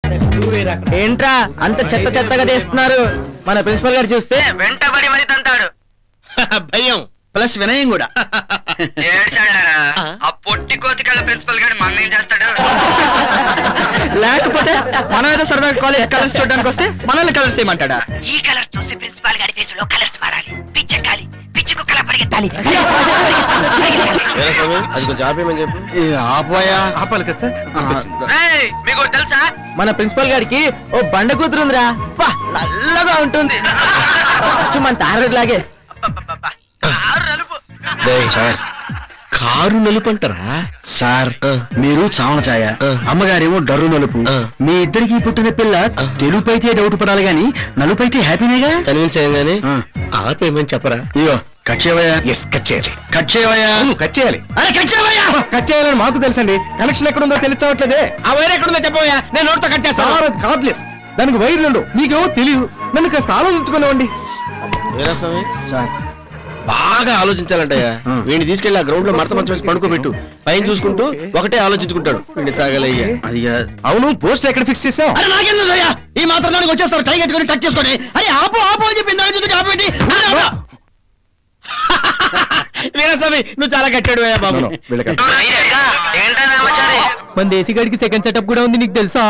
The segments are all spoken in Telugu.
ఏంట్రా అంత చెత్త చెత్తగా చేస్తున్నారు మన ప్రిన్సిపల్ గారు చూస్తే వెంటబడి మరి తంతాడు భయం ప్లస్ వినయం కూడా ఏడ్చాడారా ఆ పొట్టి కోతికళ్ళ ప్రిన్సిపల్ గారు మన ఏం చేస్తాడు లేకపోతే మనం ఏదో సరదాగా కాలేజ్ కలర్స్ చూడడానికి వస్తే మనల్ని కలర్స్ చేయమంటాడా ఈ కలర్ చూసి ప్రిన్సిపాల్ గారి ఫేస్ లో కలర్స్ మారాలి పిచ్చెక్కాలి పిచ్చి కుక్కలా పరిగెత్తాలి అది కొంచెం ఆపేయమని చెప్పు ఆపోయా ఆపాలి కదా సార్ ఏయ్, మీకు ఒకటి తెలుసా మన ప్రిన్సిపల్ గారికి ఓ బండ కూతురుందిరా పా నల్లగా ఉంటుంది అచ్చు మన తారడు లాగే అబ్బబ్బబ్బబ్బా. కారు నలుపు సార్ కారు నలుపంటారా సార్ ఆ. మీరు చావన ఛాయ ఆ. అమ్మగారేమో డర్రు నలుపు ఆ. మీ ఇద్దరికి పుట్టిన పిల్ల ఆ. తెలుపైతే డౌట్ పడాలి గాని నలుపైతే హ్యాపీనేగా కన్విన్స్ అయ్యంగానే ఆ. ఆపేయమని చెప్పరా ఇయో కట్ చేయవయ్యా ఎస్ కట్ చేయాలి కట్ చేయవయ్యా కట్ చేయాలి అరే కట్ చేయవయ్యా కట్ చేయాలని మాకు తెలుసండి కనెక్షన్ ఎక్కడుందో తెలిసవట్లేదే ఆ వైర్ ఎక్కడుందో చెప్పవయ్యా నేను నోట్తో కట్ సార్ అది కార్డ్లెస్ దానికి వైర్లు ఉండవు మీకేమో తెలియదు నన్ను కాస్త ఆలోచించుకునేవ్వండి వీరాస్వామి సార్ బాగా ఆలోచించాలంటయ్యా ఆ. వీడిని తీసుకెళ్లి ఆ గ్రౌండ్ లో మడత మంచి పడుకోబెట్టు పైన చూసుకుంటూ ఒకటే ఆలోచించుకుంటాడు వీడిని తాగలయ్యా అది కాదు. అవును పోస్ట్ ఎక్కడ ఫిక్స్ చేసాం అరే నాకెందుకు అయ్యా ఈ మాత్రం దానికి వచ్చేస్తారు టై కట్టుకొని కట్ చేసుకొని అరే ఆపు ఆపు అని చెప్పి దాని చుట్టూ ఆపెట్టి వీరస్వామి నువ్వు చాలా కట్టాడు అయ్యా బాబు No, no, వీళ్ళకి అయ్యా, ఏంటా రామచారి మన దేశీ గడికి సెకండ్ సెటప్ కూడా ఉంది నీకు తెలుసా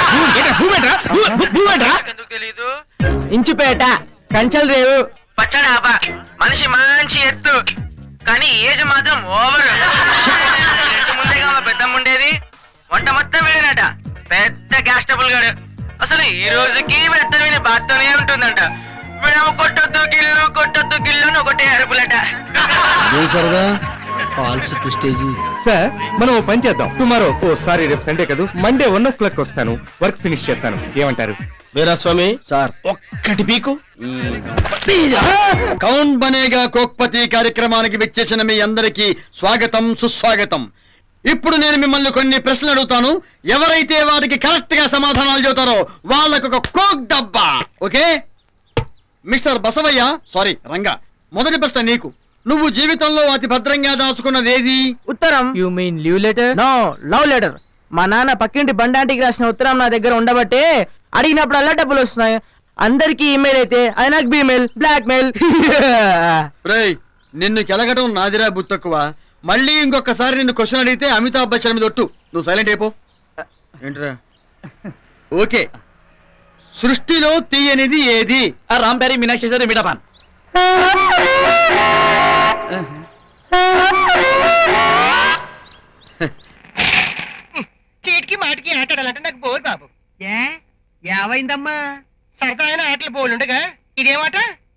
ఎందుకు తెలీదు ఇంచుపేట కంచల్ రేవు పచ్చడి ఆప మనిషి మంచి ఎత్తు కానీ ఏజ్ మాత్రం ఓవర్ ఇంటి ముందేగా మా పెద్దమ్మ ఉండేది వంట మొత్తం వీడినట పెద్ద గ్యాస్ ట్రబుల్ గాడు అసలు ఈ రోజుకి పెద్ద విని బాత్తోనే ఉంటుందంట వీడేమో కొట్టొద్దు గిల్లు కొట్టొద్దు గిల్లు అని ఒకటే అరుపులట ఏం సరదా ఫాల్స్ ప్రెస్టేజీ సార్ మనం ఓ పని చేద్దాం టుమారో ఓ సారీ రేపు సండే కదా మండే వన్ ఓ క్లాక్ వస్తాను వర్క్ ఫినిష్ చేస్తాను ఏమంటారు వీరాస్వామి సార్ ఒక్కటి పీకు కౌన్ బనేగా కోక్పతి కార్యక్రమానికి విచ్చేసిన మీ అందరికీ స్వాగతం సుస్వాగతం ఇప్పుడు నేను మిమ్మల్ని కొన్ని ప్రశ్నలు అడుగుతాను ఎవరైతే వాటికి కరెక్ట్ గా సమాధానాలు చెబుతారో వాళ్ళకు ఒక కోక్ డబ్బా okay mister Basavaiah sorry Ranga మొదటి ప్రశ్న నీకు నువ్వు జీవితంలో అతి భద్రంగా దాచుకున్నది ఏది ఉత్తరం you mean leave letter no love letter మా నాన్న పక్కింటి బండాంటికి రాసిన ఉత్తరం నా దగ్గర ఉండబట్టే అడిగినప్పుడల్లా డబ్బులు వస్తున్నాయి అందరికి ఈమెయిల్ అయితే అది నాకు బీమెయిల్ బ్లాక్ మెయిల్ రేయ్ నిన్ను కెలగడం నాదిరా బుత్తక్కువ మళ్ళీ ఇంకొకసారి నిన్ను క్వశ్చన్ అడిగితే అమితాబ్ బచ్చన్ మీద ఒట్టు నువ్వు సైలెంట్ అయిపో ఏంట్రా ఓకే సృష్టిలో తీయనిది ఏది ఆ రామ్ ప్యారీ మీనాక్షి సార్ మిఠాపాన్ చీటికి మాటికి ఆటాడాలంటే నాకు బోర్ బాబు ఏ ఏమైందమ్మా సరదా అయిన ఆటలు బోలుండగా ఇదేమాట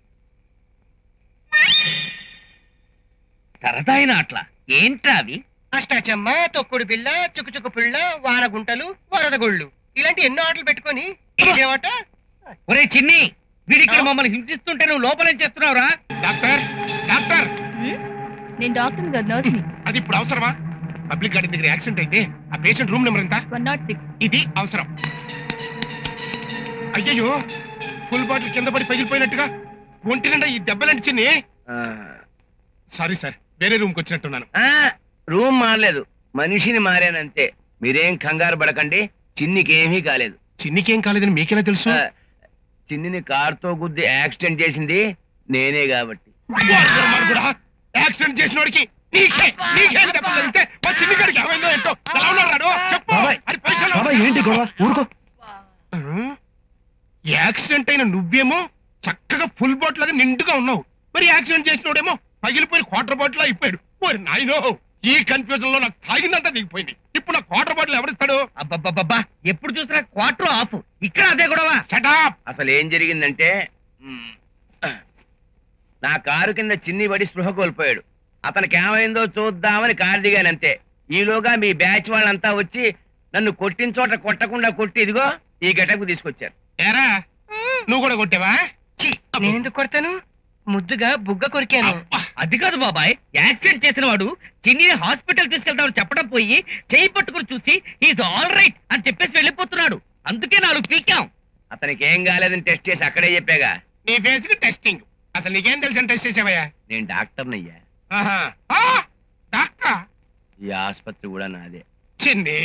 సరదాయిన ఆటల ఏంట్రా అవి అష్టాచమ్మ తొక్కుడు బిళ్ళ చుక్కుచుక్కు పిళ్ళ వానగుంటలు వరదగుళ్ళు ఇలాంటి ఎన్నో ఆటలు పెట్టుకొని ఇదేమాట ఒరే చిన్ని వీడిక్కడ మమ్మల్ని హింసిస్తుంటే నువ్వు లోపలేం చేస్తున్నావురా డాక్టర్ డాక్టర్ నేను డాక్టర్ కాదు నర్స్ని అది ఇప్పుడు అవసరమా పబ్లిక్ గార్డెన్ దగ్గర యాక్సిడెంట్ అయితే ఆ పేషెంట్ రూమ్ నెంబర్ ఎంత వన్ నాట్ సిక్స్ ఇది అవసరం అయ్యయ్యో ఫుల్ బాటిల్ కింద పడి పగిలిపోయినట్టుగా ఒంటి నిండా ఈ దెబ్బలంటి చిన్ని సారీ సార్ వేరే రూమ్కి వచ్చినట్టున్నాను రూమ్ మారలేదు మనిషిని మారానంతే మీరేం కంగారు పడకండి చిన్నికి ఏమీ కాలేదు చిన్నికేం కాలేదని మీకెలా తెలుసు ఆ, చిన్నిని కారుతో గుద్ది యాక్సిడెంట్ చేసింది నేనే కాబట్టి యాక్సిడెంట్ చేసిన వాడికి నీకే నీకే దెబ్బ తగిలితే మా చిన్ని గారికి ఏమైందో ఏంటో ఎలా ఉన్నాడు రాడు? చెప్పు అది పొజిషన్లో ఏంటి గొడవ ఊరుకో ఆ? యాక్సిడెంట్ అయిన నువ్వేమో చక్కగా ఫుల్ బాటిల్ లాగా నిండుగా ఉన్నావు మరి యాక్సిడెంట్ చేసినోడేమో పగిలిపోయి క్వార్టర్ బాటిల్ అయిపోయాడు ఓరి నాయనో ఈ కన్ఫ్యూజన్ లో నాకు తాగిందంతా దిగిపోయింది ఇప్పుడు నా క్వార్టర్ బాటిల్ ఎవరిస్తాడు అబ్బబ్బబ్బా ఎప్పుడు చూసినా క్వార్టర్ ఆఫ్ ఇక్కడ అదే గొడవ షటాప్ అసలు ఏం జరిగిందంటే మ్, నా కారు కింద చిన్ని పడి స్పృహ కోల్పోయాడు అతనికి ఏమైందో చూద్దామని కారు దిగానంతే ఈలోగా మీ బ్యాచ్ వాళ్ళంతా వచ్చి నన్ను కొట్టిన చోట కొట్టకుండా కొట్టి ఇదిగో ఈ గెటకు తీసుకొచ్చారు ఏరా నువ్వు కూడా కొట్టావా నేను ఎందుకు కొడతాను ముద్దుగా బుగ్గ కొరికాను అబ్బా. అది కాదు బాబాయ్ యాక్సిడెంట్ చేసిన వాడు చిన్నిని హాస్పిటల్ తీసుకెళ్తామని చెప్పడం పోయి చేయి పట్టుకుని చూసి ఈజ్ ఆల్ రైట్ అని చెప్పేసి వెళ్ళిపోతున్నాడు అందుకే నాలుగు పీకాం అతనికి ఏం కాలేదని టెస్ట్ చేసి అక్కడే చెప్పాగా నీ ఫేస్ కి టెస్టింగ్ అసలు నీకేం తెలుసు టెస్ట్ చేసావయ్యా నేను డాక్టర్నయ్యా ఆహా. ఆ! డాక్టరా ఈ ఆసుపత్రి కూడా నాదే చిన్ని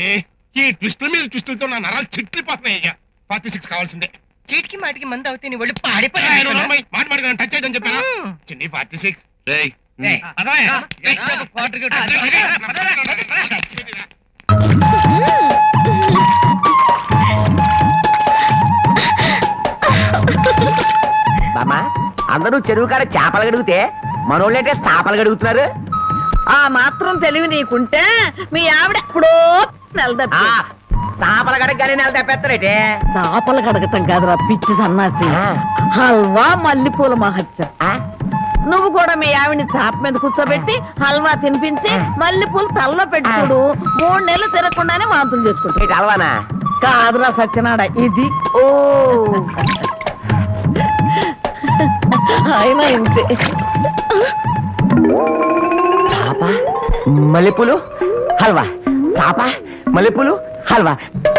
ఈ ట్విస్టుల మీద ట్విస్టులతో నా నరాలు చిట్లిపోతున్నాయి అయ్యా ఫార్టీ సిక్స్ కావాల్సిందే చీటికి మాటికి మంది అవుతే నీ ఒళ్ళు ఆయన పాడిపోయి నమ్మై, మాట మాట టచ్ అయితే చెప్పాను చిన్ని ఫార్టీ సిక్స్ బామ్మా అందరూ చెరువు కాడ చేపలు గడిగితే మనోళ్ళంటే చేపలు గడుగుతున్నారు ఆ మాత్రం తెలివి నీకుంటే మీ ఆవిడ ఎప్పుడో నెలదప్పి చేపల గడగానే నెల తెప్పేస్తారేటే చేపలు కడగటం కాదురా పిచ్చి సన్నాసి హల్వా మల్లెపూల మహత్యం నువ్వు కూడా మీ ఆవిడ్ని చాప మీద కూర్చోబెట్టి హల్వా తినిపించి మల్లెపూలు తలలో పెట్టి చూడు మూడు నెలలు తిరగకుండానే వాంతులు చేసుకుంటా అలవానా కాదురా సత్యనాడ ఇది ఓ అయినా ఇంతే చాప మల్లెపూలు హల్వా చాప మల్లెపూలు హల్వా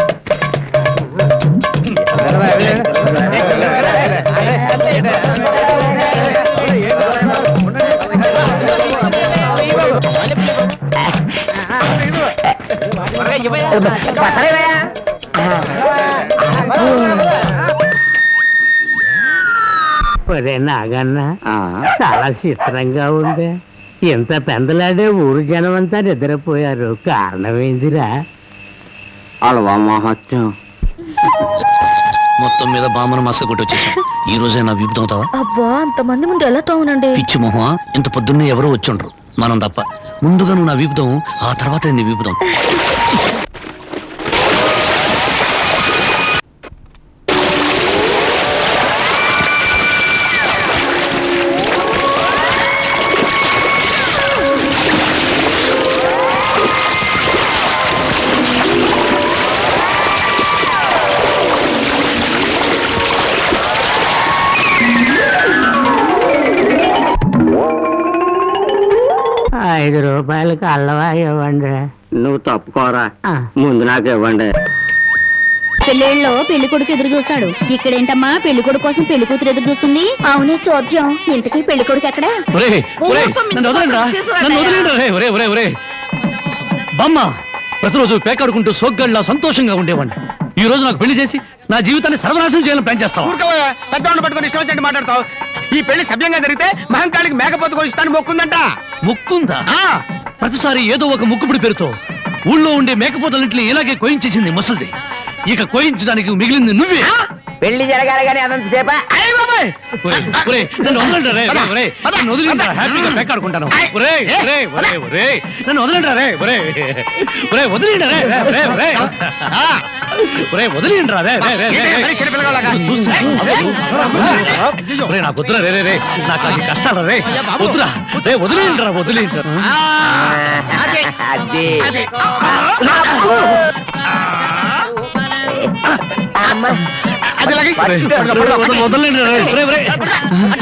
ఒరే నాగన్న చాలా చిత్రంగా ఉంది ఇంత పెందలాడే ఊరు జనం అంతా నిద్రపోయారు కారణం ఏందిరా అలవా మహత్యం మొత్తం మీద బామ్మను మసక కొట్టి వచ్చేసాం ఈ రోజే నా విపుతం అవుతావా అబ్బా అంతమంది ముందు ఎలా తోమనండి పిచ్చి మొహమా ఇంత పొద్దున్నే ఎవరో వచ్చుండ్రు మనం తప్ప ముందుగా నువ్వు నా విపుతం ఆ తర్వాత నీ విపుతం ఐదు రూపాయలకి అల్లవా ఇవ్వండి నువ్వు తప్పుకోరా ముందు నాకు ఇవ్వండి పెళ్ళిళ్ళలో పెళ్లి కొడుకు ఎదురు చూస్తాడు ఇక్కడేంటమ్మా పెళ్లి కొడుకు కోసం పెళ్లి కూతురు ఎదురు చూస్తుంది అవునే చోద్యం ఇంతకీ పెళ్లి కొడుకు ఎక్కడ ఒరేయ్, ఒరేయ్, నన్ను వదలండిరా, నన్ను వదిలేయండిరా, ఒరేయ్, ఒరేయ్, ఒరేయ్, ఒరేయ్. బామ్మ ప్రతిరోజు పేకాడుకుంటూ సోగ్గాడిలా సంతోషంగా ఉండేవాడిని ఈ రోజు నాకు పెళ్లి చేసి నా జీవితాన్ని సర్వనాశనం చేయాలని ప్లాన్ చేస్తావా ఊరుకోవా పెద్దవాడిని పట్టుకొని ఇష్టం వచ్చినట్టు మాట్లాడతావు ఈ పెళ్లి సభ్యంగా జరిగితే మహంకాళికి మేకపోతు కొలిస్తాను మొక్కుందంట ముక్కుందా ప్రతిసారి ఏదో ఒక ముక్కుపుడి పేరుతో ఊళ్ళో ఉండే మేకపోతలన్నింటినీ ఇలాగే కోయించేసింది ముసలిది ఇక కోయించడానికి మిగిలింది నువ్వే పెళ్లి జరగాలి కానీ అదంతసేపా ఒరేయ్, ఒరేయ్, నన్ను వదలండిరా రే, రే, ఒరేయ్, నన్ను వదిలేయండిరా, హ్యాపీగా పేకాడుకుంటాను ఒరేయ్, ఒరేయ్, ఒరేయ్, ఒరేయ్, నన్ను వదలండిరా రే, ఒరేయ్. ఒరేయ్, వదిలేయండిరా రే, రే, ఒరేయ్, ఒరేయ్. ఒరేయ్, వదిలేయండిరా రే, రే, రే, రే, రే. చూస్తున్నా. ఒరేయ్, నాకు వద్దురా రే, రే, రే. నాకు అది కష్టాలు రే వద్దురా రే వదిలేయండిరా వదిలేయండిరా అది అది ఒరేయ్, ఒరేయ్, వదలండిరా రే, ఒరేయ్, ఒరేయ్.